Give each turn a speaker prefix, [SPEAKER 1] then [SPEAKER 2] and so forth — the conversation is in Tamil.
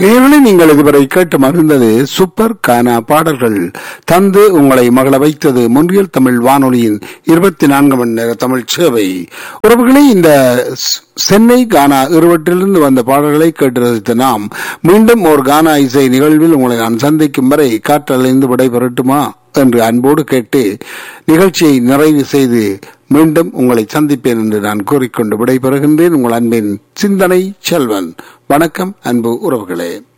[SPEAKER 1] நேரலை நீங்கள் இதுவரை கேட்டு மகிழ்ந்தது சூப்பர் கானா பாடல்கள் தந்து உங்களை மகள வைத்தது முன்றியல் தமிழ் வானொலியின் இருபத்தி நான்கு மணி நேர தமிழ் சேவை உறவுகளே இந்த ஸ்- சென்னை கானா இருவற்றிலிருந்து வந்த பாடல்களை கேட்டு ரசித்த நாம் மீண்டும் ஒரு கானா இசை நிகழ்வில் உங்களை நான் சந்திக்கும் வரை காற்றலைந்து விடைபெறட்டுமா என்று அன்போடு கேட்டு நிகழ்ச்சியை நிறைவு செய்து மீண்டும் உங்களை சந்திப்பேன் என்று நான் கூறிக்கொண்டு விடைபெறுகின்றேன் உங்கள் அன்பின் சிந்தனை செல்வன் வணக்கம் அன்பு உறவுகளே